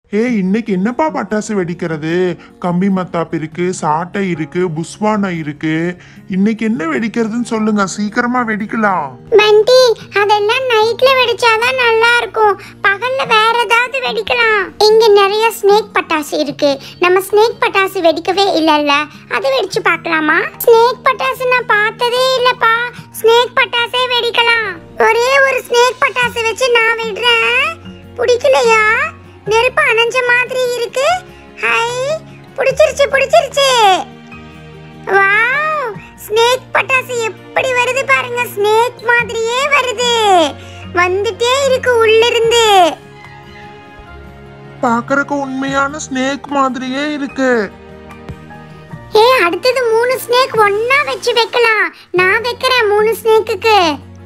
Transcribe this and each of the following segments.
ஏய் இன்னைக்கு என்னப்பா பட்டாசு வெடிக்கிறது கம்பி மத்தாப்பு இருக்கு சாட்டை இருக்கு புஸ்வானா இருக்கு இன்னைக்கு என்ன வெடிக்கிறதுன்னு சொல்லுங்க சீக்கிரமா வெடிக்கலாம் பண்டி அதெல்லாம் நைட்ல வெடிச்சாதான் நல்லா இருக்கும் பகல்ல வேற ஏதாவது வெடிக்கலாம் இங்க நிறைய ஸ்னேக் பட்டாசு இருக்கு நம்ம ஸ்னேக் பட்டாசு வெடிக்கவே இல்லல்ல அது வெடிச்சு பார்க்கலாமா ஸ்னேக் பட்டாசு நான் பார்த்ததே இல்லப்பா ஸ்னேக் பட்டாசே வெடிக்கலாம் ஒரே ஒரு ஸ்னேக் பட்டாசு வச்சு நான் விடுறேன் பிடிக்கலையா நெருப்பு அணைஞ்ச மாதிரி இருக்கு ஹை பிடிச்சிருச்சு பிடிச்சிருச்சு வாவ் ஸ்னேக் பட்டாசு எப்படி வருது பாருங்க ஸ்னேக் மாதிரியே வருது வந்துட்டே இருக்கு உள்ள இருந்து பாக்குறதுக்கு உண்மையான ஸ்னேக் மாதிரியே இருக்கு ஏ அடுத்தது மூணு ஸ்னேக் ஒண்ணா வச்சு வைக்கலாம் நான் வைக்கிறேன் மூணு ஸ்னேக்குக்கு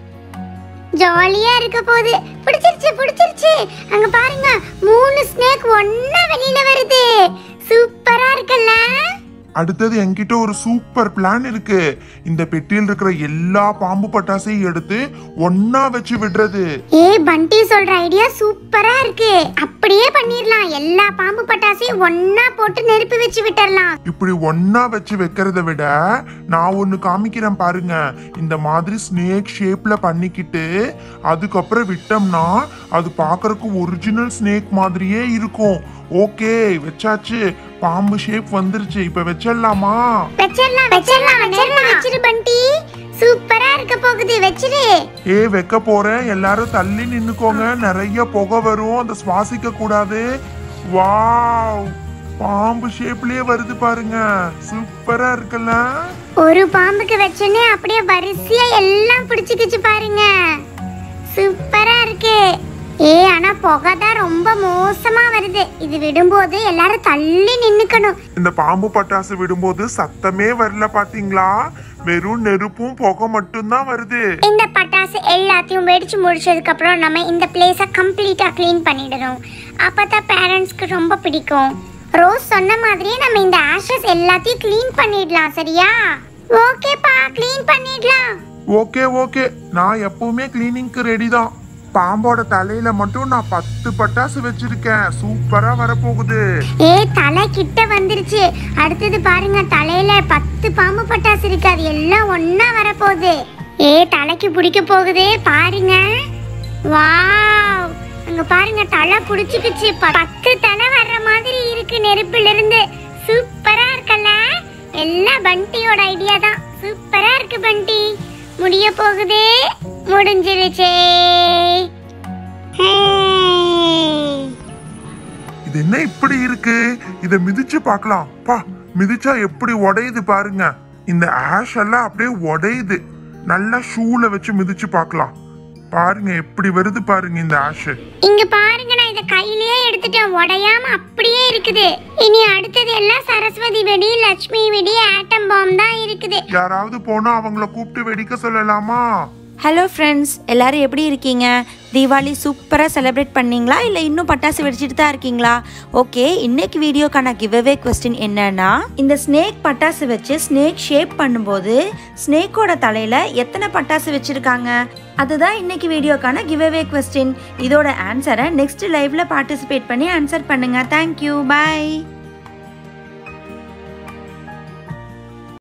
ஜாலியா இருக்க போகுது பிடிச்சிருச்சு பிடிச்சிருச்சு அங்க பாருங்க மூணு ஸ்னேக் ஒண்ணா வெளியில வருது சூப்பரா இருக்குல்ல அடுத்தது என்கிட்ட ஒரு சூப்பர் பிளான் இருக்கு இந்த பெட்டியில் இருக்கிற எல்லா பாம்பு பட்டாசையும் எடுத்து ஒன்னா வச்சு விடுறது ஏய் பண்டி சொல்ற ஐடியா சூப்பரா இருக்கு அப்படியே பண்ணிரலாம் எல்லா பாம்பு பட்டாசையும் ஒண்ணா போட்டு நெருப்பு வச்சு விட்டுறலாம் இப்படி ஒன்னா வச்சு வைக்கிறத விட நான் ஒன்னு காமிக்கிறேன் பாருங்க இந்த மாதிரி ஸ்னேக் ஷேப்ல பண்ணிக்கிட்டு அதுக்கப்புறம் விட்டோம்னா அது பார்க்கறதுக்கு ஒரிஜினல் ஸ்னேக் மாதிரியே இருக்கும் ஓகே வச்சாச்சு பாம்பு ஷேப் வந்துருச்சு இப்ப வச்சிடலாமா வச்சிரலாம் வச்சிரலாம் நெருப்பு வச்சிரு பண்டி சூப்பரா இருக்க போகுது வச்சிரு ஏ வைக்க போறேன் எல்லாரும் தள்ளி நின்னுக்கோங்க நிறைய புகை வரும் அந்த சுவாசிக்க கூடாது வாவ் பாம்பு ஷேப்லயே வருது பாருங்க சூப்பரா இருக்குல்ல ஒரு பாம்புக்கு வச்சோன்னே அப்படியே வரிசையா எல்லாம் பிடிச்சிக்கிச்சு பாருங்க சூப்பரா இருக்கு ஏ ஆனா புகை தான் ரொம்ப மோசமா வருது இது விடும்போது எல்லாரும் தள்ளி நின்னுக்கணும் இந்த பாம்பு பட்டாசு விடும்போது சத்தமே வரல பாத்தீங்களா வெறும் நெருப்பும் புகை மட்டும்தான் வருது இந்த பட்டாசு எல்லாத்தையும் வெடிச்சு முடிச்சதுக்கு அப்புறம் நம்ம இந்த பிளேஸை கம்ப்ளீட்டா க்ளீன் பண்ணிடணும் அப்பதான் பேரண்ட்ஸ்க்கு ரொம்ப பிடிக்கும் ரோஸ் சொன்ன மாதிரியே நம்ம இந்த ஆஷஸ் எல்லாத்தையும் க்ளீன் பண்ணிடலாம் சரியா ஓகேப்பா க்ளீன் பண்ணிடலாம் ஓகே ஓகே நான் எப்பவுமே கிளீனிங்க்கு ரெடி தான் பாம்போட தலையில மட்டும் நான் பத்து பட்டாசு வச்சிருக்கேன் சூப்பரா வரப்போகுது ஏ தலை கிட்ட வந்துருச்சு அடுத்தது பாருங்க தலையில பத்து பாம்பு பட்டாசு இருக்கு அது எல்லாம் ஒண்ணா வரப்போகுது ஏ தலைக்கு பிடிக்க போகுது பாருங்க வாவ் அங்க பாருங்க தலை புடிச்சுக்கிச்சு ப- பத்து தலை வர்ற மாதிரி இருக்கு நெருப்புல இருந்து சூப்பரா இருக்கல்ல எல்லாம் பண்டியோட ஐடியா தான் சூப்பரா இருக்கு பண்டி முடிய போகுதே முடிஞ்சிருச்சே ஹே இது என்ன இப்படி இருக்கு இத மிதிச்சு பார்க்கலாம் பா மிதிச்சா எப்படி உடையுது பாருங்க இந்த ஆஷ் எல்லாம் அப்படியே உடையுது நல்லா ஷூல வச்சு மிதிச்சு பார்க்கலாம் பாருங்க எப்படி வருது பாருங்க இந்த ஆஷ் இங்க பாருங்க நான் இத கையிலேயே எடுத்துட்டேன் உடையாம அப்படியே இருக்குது இனி அடுத்தது எல்லாம் சரஸ்வதி வெடி லட்சுமி வெடி ஆட்டம் பாம் தான் இருக்குது யாராவது போனா அவங்கள கூப்பிட்டு வெடிக்க சொல்லலாமா ஹலோ ஃப்ரெண்ட்ஸ் எல்லாரும் எப்படி இருக்கீங்க தீபாவளி சூப்பராக செலிப்ரேட் பண்ணீங்களா இல்லை இன்னும் பட்டாசு வெடிச்சிட்டு தான் இருக்கீங்களா ஓகே இன்னைக்கு வீடியோக்கான கிவ்அவே கொஸ்டின் என்னன்னா இந்த ஸ்னேக் பட்டாசு வச்சு ஸ்னேக் ஷேப் பண்ணும்போது ஸ்னேக்கோட தலையில் எத்தனை பட்டாசு வச்சுருக்காங்க அதுதான் இன்னைக்கு வீடியோக்கான கிவ்அவே கொஸ்டின் இதோட ஆன்சரை நெக்ஸ்ட் லைவ்ல பார்ட்டிசிபேட் பண்ணி ஆன்சர் பண்ணுங்க தேங்க்யூ பை